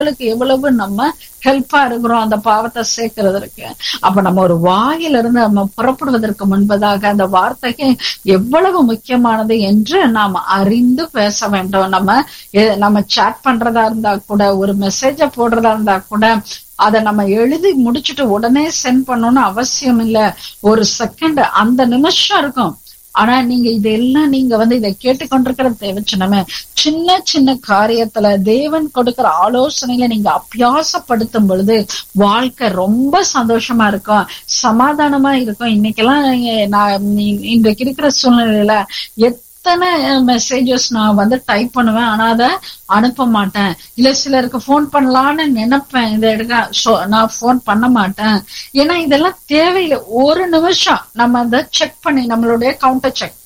மற்றவங்களுக்கு எவ்வளவு நம்ம ஹெல்ப்பா இருக்கிறோம் அந்த பாவத்தை சேர்க்கிறதற்கு அப்ப நம்ம ஒரு வாயிலிருந்து நம்ம புறப்படுவதற்கு முன்பதாக அந்த வார்த்தைக்கு எவ்வளவு முக்கியமானது என்று நாம் அறிந்து பேச வேண்டும் நம்ம எ- நம்ம சாட் பண்றதா இருந்தா கூட ஒரு மெசேஜ போடுறதா இருந்தா கூட அதை நம்ம எழுதி முடிச்சுட்டு உடனே சென்ட் பண்ணணும்னு அவசியம் இல்ல ஒரு செகண்ட் அந்த நிமிஷம் இருக்கும் ஆனா நீங்க இதெல்லாம் நீங்க வந்து இதை கேட்டுக்கொண்டிருக்கிற தேவச்சனமே சின்ன சின்ன காரியத்துல தேவன் கொடுக்கிற ஆலோசனையில நீங்க அபியாசப்படுத்தும் பொழுது வாழ்க்கை ரொம்ப சந்தோஷமா இருக்கும் சமாதானமா இருக்கும் இன்னைக்கெல்லாம் நீங்க- நான் இ- இன்றைக்கு இருக்கிற சூழ்நிலையில எத்தனை மெசேஜஸ் நான் வந்து டைப் பண்ணுவேன் ஆனா அதை அனுப்ப மாட்டேன் இல்ல சிலருக்கு ஃபோன் பண்ணலாம்னு நினைப்பேன் இதை எடுக்க so- நான் ஃபோன் பண்ண மாட்டேன் ஏன்னா இதெல்லாம் தேவையில்லை ஒரு நிமிஷம் நம்ம அதை செக் பண்ணி நம்மளுடைய கவுண்டர் செக்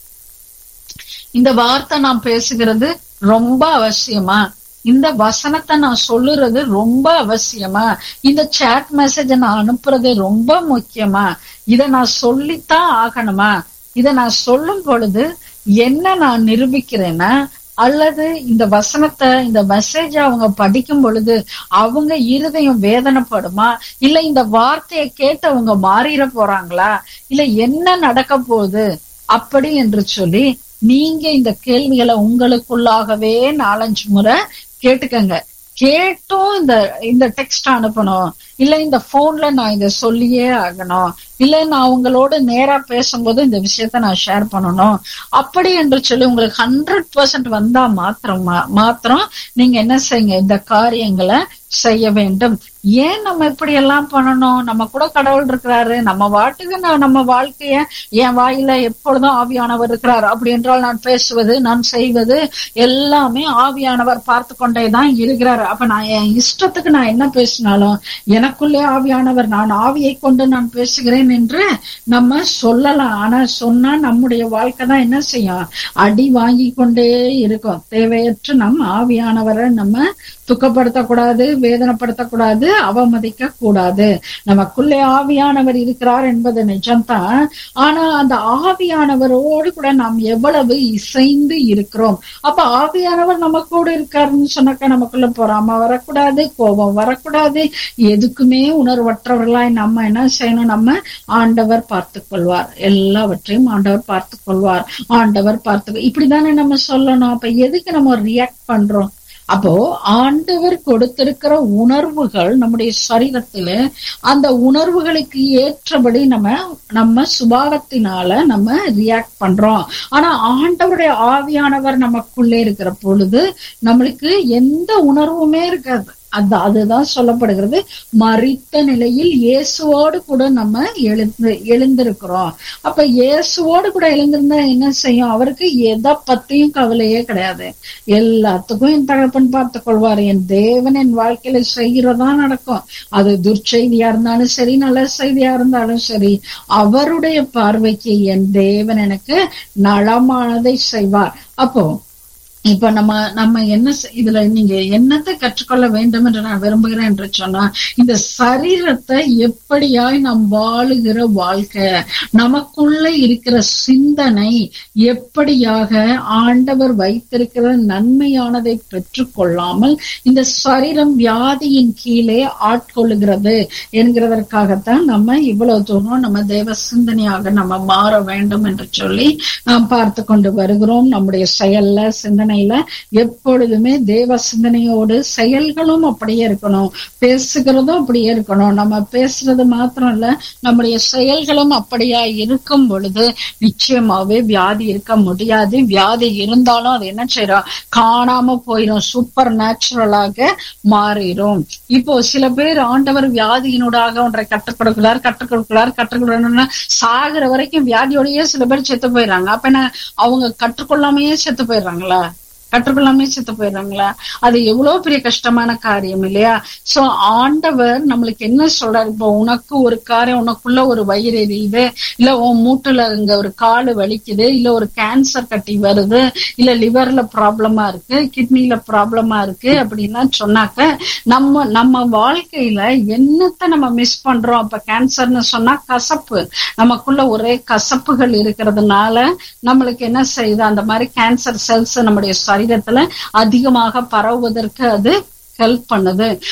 இந்த வார்த்தை நான் பேசுகிறது ரொம்ப அவசியமா இந்த வசனத்தை நான் சொல்லுறது ரொம்ப அவசியமா இந்த சேட் மெசேஜ நான் அனுப்புறது ரொம்ப முக்கியமா இத நான் சொல்லித்தான் ஆகணுமா இத நான் சொல்லும் பொழுது என்ன நான் நிரூபிக்கிறேன்னா அல்லது இந்த வசனத்தை இந்த மெசேஜ் அவங்க படிக்கும் பொழுது அவங்க இருதயம் வேதனைப்படுமா இல்ல இந்த வார்த்தையை கேட்டு அவங்க மாறிட போறாங்களா இல்ல என்ன நடக்க போகுது அப்படி என்று சொல்லி நீங்க இந்த கேள்விகளை உங்களுக்குள்ளாகவே நாலஞ்சு முறை கேட்டுக்கங்க கேட்டும் இந்த இந்த டெக்ஸ்ட் அனுப்பணும் இல்ல இந்த போன்ல நான் இதை சொல்லியே ஆகணும் இல்ல நான் உங்களோட நேரா பேசும்போது இந்த விஷயத்த நான் ஷேர் பண்ணணும் அப்படி என்று சொல்லி உங்களுக்கு ஹண்ட்ரட் பர்சன்ட் வந்தா மாத்திரம் மா- மாத்திரம் நீங்க என்ன செய்யுங்க இந்த காரியங்களை செய்ய வேண்டும் ஏன் நம்ம இப்படி எல்லாம் பண்ணணும் நம்ம கூட கடவுள் இருக்கிறாரு நம்ம வாட்டுக்கு நான் நம்ம வாழ்க்கைய என் வாயில எப்பொழுதும் ஆவியானவர் இருக்கிறார் அப்படி என்றால் நான் பேசுவது நான் செய்வது எல்லாமே ஆவியானவர் பார்த்து கொண்டே தான் இருக்கிறார் அப்ப நான் என் இஷ்டத்துக்கு நான் என்ன பேசினாலும் எனக்குள்ளே ஆவியானவர் நான் ஆவியை கொண்டு நான் பேசுகிறேன் என்று நம்ம சொல்லலாம் ஆனா சொன்னா நம்முடைய வாழ்க்கை தான் என்ன செய்யும் அடி வாங்கி கொண்டே இருக்கும் தேவையற்ற நம்ம ஆவியானவரை நம்ம துக்கப்படுத்தக்கூடாது வேதனைப்படுத்தக்கூடாது அவமதிக்க கூடாது நமக்குள்ளே ஆவியானவர் இருக்கிறார் என்பது நிஜம்தான் ஆனா அந்த ஆவியானவரோடு கூட நாம் எவ்வளவு இசைந்து இருக்கிறோம் அப்ப ஆவியானவர் நம்ம கூட இருக்காருன்னு சொன்னாக்கா நமக்குள்ள பொறாம வரக்கூடாது கோபம் வரக்கூடாது எதுக்குமே உணர்வற்றவர்களாய் நம்ம என்ன செய்யணும் நம்ம ஆண்டவர் பார்த்துக் கொள்வார் எல்லாவற்றையும் ஆண்டவர் பார்த்துக் கொள்வார் ஆண்டவர் பார்த்து இப்படிதானே நம்ம சொல்லணும் அப்ப எதுக்கு நம்ம ரியாக்ட் பண்றோம் அப்போ ஆண்டவர் கொடுத்திருக்கிற உணர்வுகள் நம்முடைய சரீரத்தில அந்த உணர்வுகளுக்கு ஏற்றபடி நம்ம நம்ம சுபாவத்தினால நம்ம ரியாக்ட் பண்றோம் ஆனா ஆண்டவருடைய ஆவியானவர் நமக்குள்ளே இருக்கிற பொழுது நம்மளுக்கு எந்த உணர்வுமே இருக்காது அது அதுதான் சொல்லப்படுகிறது மறித்த நிலையில் இயேசுவோடு கூட நம்ம எழுந்து எழுந்திருக்கிறோம் அப்ப இயேசுவோடு கூட எழுந்திருந்தா என்ன செய்யும் அவருக்கு எதை பத்தியும் கவலையே கிடையாது எல்லாத்துக்கும் என் தகப்பன் பார்த்துக் கொள்வார் என் தேவன் என் வாழ்க்கையில செய்கிறதா நடக்கும் அது துர்ச்செய்தியா இருந்தாலும் சரி நல்ல செய்தியா இருந்தாலும் சரி அவருடைய பார்வைக்கு என் தேவன் எனக்கு நலமானதை செய்வார் அப்போ இப்ப நம்ம நம்ம என்ன செ- இதுல நீங்க என்னத்தை கற்றுக்கொள்ள வேண்டும் என்று நான் விரும்புகிறேன் என்று சொன்னா இந்த சரீரத்தை எப்படியாய் நாம் வாழுகிற வாழ்க்கை நமக்குள்ள இருக்கிற சிந்தனை எப்படியாக ஆண்டவர் வைத்திருக்கிற நன்மையானதை பெற்றுக்கொள்ளாமல் இந்த சரீரம் வியாதியின் கீழே ஆட்கொள்ளுகிறது என்கிறதற்காகத்தான் நம்ம இவ்வளவு தூரம் நம்ம தேவ சிந்தனையாக நம்ம மாற வேண்டும் என்று சொல்லி நாம் பார்த்து கொண்டு வருகிறோம் நம்முடைய செயல்ல சிந்தனையில எப்பொழுதுமே தேவ சிந்தனையோடு செயல்களும் அப்படியே இருக்கணும் பேசுகிறதும் அப்படியே இருக்கணும் நம்ம பேசுறது மாத்திரம் இல்ல நம்முடைய செயல்களும் அப்படியா இருக்கும் பொழுது நிச்சயமாவே வியாதி இருக்க முடியாது வியாதி இருந்தாலும் அது என்ன செய்யறோம் காணாம போயிடும் சூப்பர் நேச்சுரலாக மாறிடும் இப்போ சில பேர் ஆண்டவர் வியாதியினூடாக ஒன்றை கற்றுக் கொடுக்கிறார் கற்றுக் கொடுக்கிறார் கற்றுக் கொடுக்கணும்னா சாகுற வரைக்கும் வியாதியோடயே சில பேர் செத்து போயிடுறாங்க அப்ப என்ன அவங்க கற்றுக்கொள்ளாமையே செத்து போயிடுறாங்களா கற்றுக்கொள்ளாமே செத்து போயிடுறாங்களா அது எவ்வளவு பெரிய கஷ்டமான காரியம் இல்லையா சோ ஆண்டவர் நம்மளுக்கு என்ன சொல்றாரு இப்போ உனக்கு ஒரு காரியம் உனக்குள்ள ஒரு வயிறு எரியுது இல்ல உன் மூட்டுல இங்க ஒரு காலு வலிக்குது இல்ல ஒரு கேன்சர் கட்டி வருது இல்ல லிவர்ல ப்ராப்ளமா இருக்கு கிட்னில ப்ராப்ளமா இருக்கு அப்படின்னா சொன்னாக்க நம்ம நம்ம வாழ்க்கையில என்னத்த நம்ம மிஸ் பண்றோம் அப்ப கேன்சர்னு சொன்னா கசப்பு நமக்குள்ள ஒரே கசப்புகள் இருக்கிறதுனால நம்மளுக்கு என்ன செய்யுது அந்த மாதிரி கேன்சர் செல்ஸ் நம்முடைய சரீரத்துல அதிகமாக பரவுவதற்கு அது ஹெல்ப் பண்ணுது